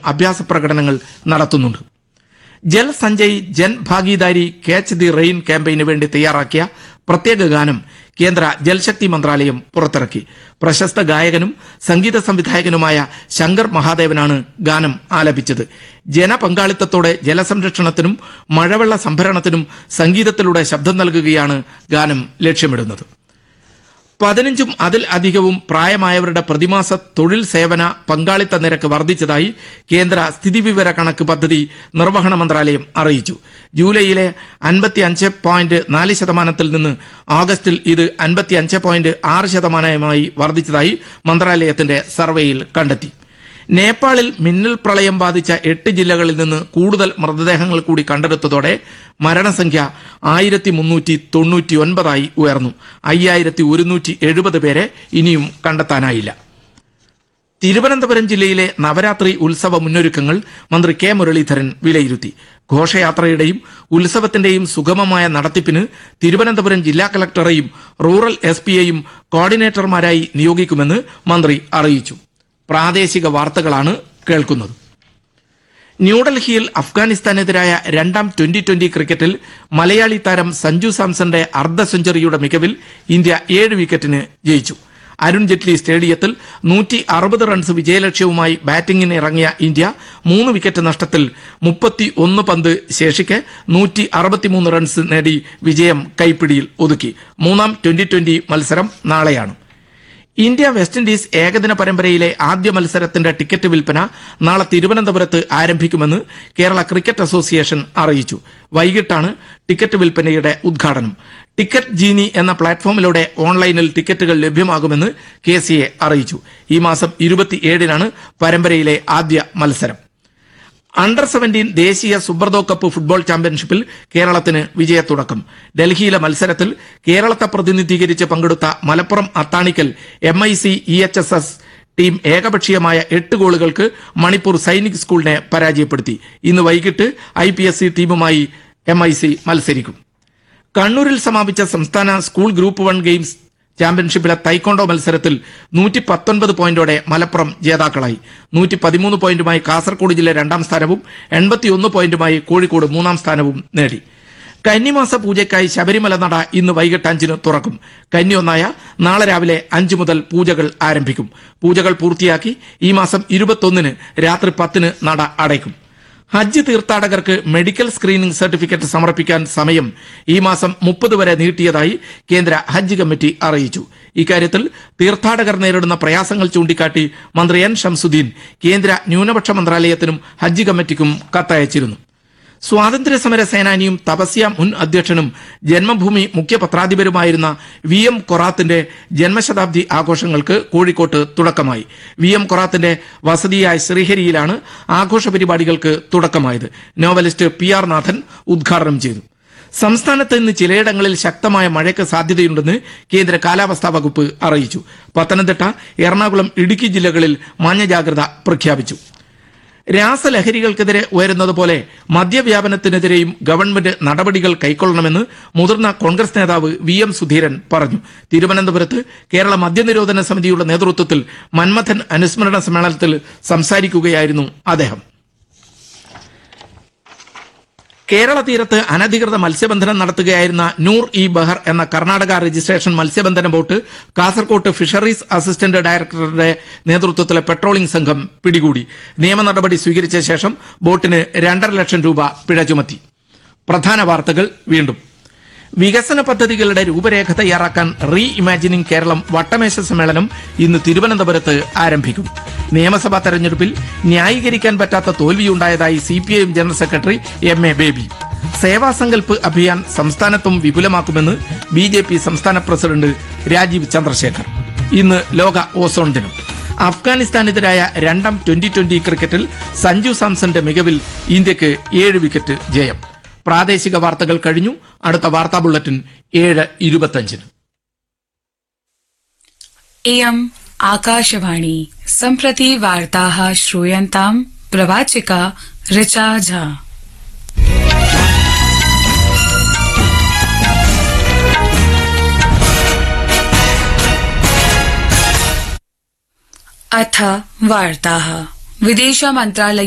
അഭ്യാസ പ്രകടനങ്ങൾ നടത്തുന്നുണ്ട് Jal Sanchay Jan Bhagidari catch the rain ക്യാമ്പയിന് വേണ്ടി തയ്യാറാക്കിയ പ്രത്യേക ഗാനം കേന്ദ്ര ജൽശക്തി മന്ത്രാലയം പുറത്തിറക്കി പ്രശസ്ത ഗായകനും സംഗീത സംവിധായകനുമായ ശങ്കർ മഹാദേവനാണ് ഗാനം ആലപിച്ചത് ജനപങ്കാളിത്തത്തോടെ ജലസംരക്ഷണത്തിനും മഴവെള്ള സംഭരണത്തിനും സംഗീതത്തിലൂടെ ശബ്ദം നൽകുകയാണ് ഗാനം ലക്ഷ്യമിടുന്നത് പതിനഞ്ചും അതിൽ അധികവും പ്രായമായവരുടെ പ്രതിമാസ തൊഴിൽ സേവന പങ്കാളിത്ത നിരക്ക് വർദ്ധിച്ചതായി കേന്ദ്ര സ്ഥിതിവിവര കണക്ക് പദ്ധതി നിർവഹണ മന്ത്രാലയം അറിയിച്ചു ജൂലൈയിലെ അൻപത്തി അഞ്ച് പോയിന്റ് നാല് ശതമാനത്തിൽ നിന്ന് ആഗസ്റ്റിൽ ഇത് അൻപത്തി അഞ്ച് പോയിന്റ് ആറ് ശതമാനമായി വർദ്ധിച്ചതായി മന്ത്രാലയത്തിന്റെ സർവേയിൽ കണ്ടെത്തി നേപ്പാളിൽ മിന്നൽ പ്രളയം ബാധിച്ച എട്ട് ജില്ലകളിൽ നിന്ന് കൂടുതൽ മൃതദേഹങ്ങൾ കൂടി കണ്ടെടുത്തതോടെ മരണസംഖ്യ ആയിരത്തി മുന്നൂറ്റി തൊണ്ണൂറ്റി ഒൻപതായി ഉയർന്നു അയ്യായിരത്തി ഒരുന്നൂറ്റി എഴുപത് പേരെ ഇനിയും കണ്ടെത്താനായില്ല തിരുവനന്തപുരം ജില്ലയിലെ നവരാത്രി ഉത്സവ മുന്നൊരുക്കങ്ങൾ മന്ത്രി കെ മുരളീധരൻ വിലയിരുത്തി ഘോഷയാത്രയുടെയും ഉത്സവത്തിന്റെയും സുഗമമായ നടത്തിപ്പിന് തിരുവനന്തപുരം ജില്ലാ കളക്ടറെയും റൂറൽ എസ് പിയെയും കോർഡിനേറ്റർമാരായി നിയോഗിക്കുമെന്ന് മന്ത്രി അറിയിച്ചു പ്രാദേശിക വാർത്തകളാണ് കേൾക്കുന്നത് ന്യൂഡൽഹിയിൽ അഫ്ഗാനിസ്ഥാനെതിരായ രണ്ടാം ട്വന്റി ട്വന്റി ക്രിക്കറ്റിൽ മലയാളി താരം സഞ്ജു സാംസന്റെ അർദ്ധ സെഞ്ചുറിയുടെ മികവിൽ ഇന്ത്യ ഏഴ് വിക്കറ്റിന് ജയിച്ചു അരുൺ ജെറ്റ്ലി സ്റ്റേഡിയത്തിൽ നൂറ്റി അറുപത് റൺസ് വിജയലക്ഷ്യവുമായി ബാറ്റിംഗിന് ഇറങ്ങിയ ഇന്ത്യ മൂന്ന് വിക്കറ്റ് നഷ്ടത്തിൽ മുപ്പത്തി ഒന്ന് പന്ത് ശേഷിക്കെ നൂറ്റി അറുപത്തിമൂന്ന് റൺസ് നേടി വിജയം കൈപ്പിടിയിൽ ഒതുക്കി മൂന്നാം ട്വന്റി ട്വന്റി മത്സരം നാളെയാണ് ഇന്ത്യ വെസ്റ്റ് ഇൻഡീസ് ഏകദിന പരമ്പരയിലെ ആദ്യ മത്സരത്തിന്റെ ടിക്കറ്റ് വിൽപ്പന നാളെ തിരുവനന്തപുരത്ത് ആരംഭിക്കുമെന്ന് കേരള ക്രിക്കറ്റ് അസോസിയേഷൻ അറിയിച്ചു വൈകിട്ടാണ് ടിക്കറ്റ് വിൽപ്പനയുടെ ഉദ്ഘാടനം ടിക്കറ്റ് ജീനി എന്ന പ്ലാറ്റ്ഫോമിലൂടെ ഓൺലൈനിൽ ടിക്കറ്റുകൾ ലഭ്യമാകുമെന്ന് കെ സി എ അറിയിച്ചു ഈ മാസം ഇരുപത്തിയേഴിനാണ് പരമ്പരയിലെ ആദ്യ മത്സരം അണ്ടർ സെവന്റീൻ ദേശീയ സുബ്രതോ കപ്പ് ഫുട്ബോൾ ചാമ്പ്യൻഷിപ്പിൽ കേരളത്തിന് വിജയത്തുടക്കം ഡൽഹിയിലെ മത്സരത്തിൽ കേരളത്തെ പ്രതിനിധീകരിച്ച് പങ്കെടുത്ത Malappuram Athanikkal M I C E H S S team ഏകപക്ഷീയമായ എട്ട് ഗോളുകൾക്ക് മണിപ്പൂർ സൈനിക് സ്കൂളിനെ പരാജയപ്പെടുത്തി ഇന്ന് വൈകിട്ട് ഐ പി എസ് സി ടീമുമായി എം ഐ സി മത്സരിക്കും കണ്ണൂരിൽ സമാപിച്ച സംസ്ഥാന സ്കൂൾ ഗ്രൂപ്പ് വൺ ഗെയിംസ് ചാമ്പ്യൻഷിപ്പിലെ തൈക്കോണ്ടോ മത്സരത്തിൽ നൂറ്റി പത്തൊൻപത് പോയിന്റോടെ മലപ്പുറം ജേതാക്കളായി നൂറ്റി പതിമൂന്ന് പോയിന്റുമായി കാസർഗോഡ് ജില്ല രണ്ടാം സ്ഥാനവും എൺപത്തിയൊന്ന് പോയിന്റുമായി കോഴിക്കോട് മൂന്നാം സ്ഥാനവും നേടി കന്നിമാസ പൂജയ്ക്കായി ശബരിമല നട ഇന്ന് വൈകിട്ട് അഞ്ചിന് തുറക്കും കന്നി ഒന്നായ നാളെ രാവിലെ അഞ്ചു മുതൽ പൂജകൾ ആരംഭിക്കും പൂജകൾ പൂർത്തിയാക്കി ഈ മാസം ഇരുപത്തൊന്നിന് രാത്രി പത്തിന് നട അടയ്ക്കും ഹജ്ജ് തീർത്ഥാടകർക്ക് മെഡിക്കൽ സ്ക്രീനിംഗ് സർട്ടിഫിക്കറ്റ് സമർപ്പിക്കാൻ സമയം ഈ മാസം മുപ്പത് വരെ നീട്ടിയതായി കേന്ദ്ര ഹജ്ജ് കമ്മിറ്റി അറിയിച്ചു ഇക്കാര്യത്തിൽ തീർത്ഥാടകർ നേരിടുന്ന പ്രയാസങ്ങൾ ചൂണ്ടിക്കാട്ടി മന്ത്രി എൻ ഷംസുദ്ദീൻ കേന്ദ്ര ന്യൂനപക്ഷ മന്ത്രാലയത്തിനും ഹജ്ജ് കമ്മിറ്റിക്കും കത്തയച്ചിരുന്നു സ്വാതന്ത്ര്യ സമര സേനാനിയും തപസ്യ മുൻ അധ്യക്ഷനും ജന്മഭൂമി മുഖ്യ പത്രാധിപരുമായിരുന്ന വി എം കൊറാത്തിന്റെ ജന്മശതാബ്ദി ആഘോഷങ്ങൾക്ക് കോഴിക്കോട്ട് തുടക്കമായി വി എം കൊറാത്തിന്റെ വസതിയായ ശ്രീഹരിയിലാണ് ആഘോഷ പരിപാടികൾക്ക് തുടക്കമായത് നോവലിസ്റ്റ് പി ആർ നാഥൻ ഉദ്ഘാടനം ചെയ്തു സംസ്ഥാനത്ത് ഇന്ന് ചിലയിടങ്ങളിൽ ശക്തമായ മഴയ്ക്ക് സാധ്യതയുണ്ടെന്ന് കേന്ദ്ര കാലാവസ്ഥാ വകുപ്പ് അറിയിച്ചു പത്തനംതിട്ട എറണാകുളം ഇടുക്കി ജില്ലകളിൽ മഞ്ഞ ജാഗ്രത പ്രഖ്യാപിച്ചു രാസലഹരികൾക്കെതിരെ ഉയരുന്നത് പോലെ മദ്യവ്യാപനത്തിനെതിരെയും ഗവൺമെന്റ് നടപടികൾ കൈക്കൊള്ളണമെന്ന് മുതിർന്ന കോൺഗ്രസ് നേതാവ് വി എം സുധീരൻ പറഞ്ഞു തിരുവനന്തപുരത്ത് കേരള മദ്യനിരോധന സമിതിയുടെ നേതൃത്വത്തിൽ മന്മഥൻ അനുസ്മരണ സമ്മേളനത്തിൽ സംസാരിക്കുകയായിരുന്നു അദ്ദേഹം കേരള തീരത്ത് അനധികൃത മത്സ്യബന്ധനം നടത്തുകയായിരുന്ന നൂർ ഇ ബഹർ എന്ന കർണാടക രജിസ്ട്രേഷൻ മത്സ്യബന്ധന ബോട്ട് കാസർകോട്ട് ഫിഷറീസ് അസിസ്റ്റന്റ് ഡയറക്ടറുടെ നേതൃത്വത്തിലെ പെട്രോളിംഗ് സംഘം പിടികൂടി നിയമ നടപടി സ്വീകരിച്ച ശേഷം ബോട്ടിന് രണ്ടര ലക്ഷം രൂപ പിഴ ചുമത്തി പ്രധാന വാർത്തകൾ വീണ്ടും വികസന പദ്ധതികളുടെ രൂപരേഖ തയ്യാറാക്കാൻ റീ ഇമാജിനിംഗ് കേരളം വട്ടമേശ സമ്മേളനം ഇന്ന് തിരുവനന്തപുരത്ത് ആരംഭിക്കും നിയമസഭാ തെരഞ്ഞെടുപ്പിൽ ന്യായീകരിക്കാൻ പറ്റാത്ത തോൽവിയുണ്ടായതായി C P I M general secretary M A Baby Seva Sankalp Abhiyan സംസ്ഥാനത്തും വിപുലമാക്കുമെന്ന് ബി ജെ പി സംസ്ഥാന പ്രസിഡന്റ് രാജീവ് ചന്ദ്രശേഖർ ഇന്ന് ലോക ഓസോൺ ദിനം അഫ്ഗാനിസ്ഥാനെതിരായ രണ്ടാം ട്വന്റി ട്വന്റി ക്രിക്കറ്റിൽ സഞ്ജു സാംസന്റെ മികവിൽ ഇന്ത്യക്ക് ഏഴ് വിക്കറ്റ് ജയം പ്രാദേശിക വാർത്തകൾ കഴിഞ്ഞു അടുത്ത വാർത്താ ബുള്ളറ്റിൻ ഏഴ് ഇരുപത്തഞ്ചിന് इयम् आकाशवाणी सम्प्रति वार्ताः श्रूयन्ताम् प्रवाचिका ऋचा झा अथ वार्ताः विदेशमन्त्रालय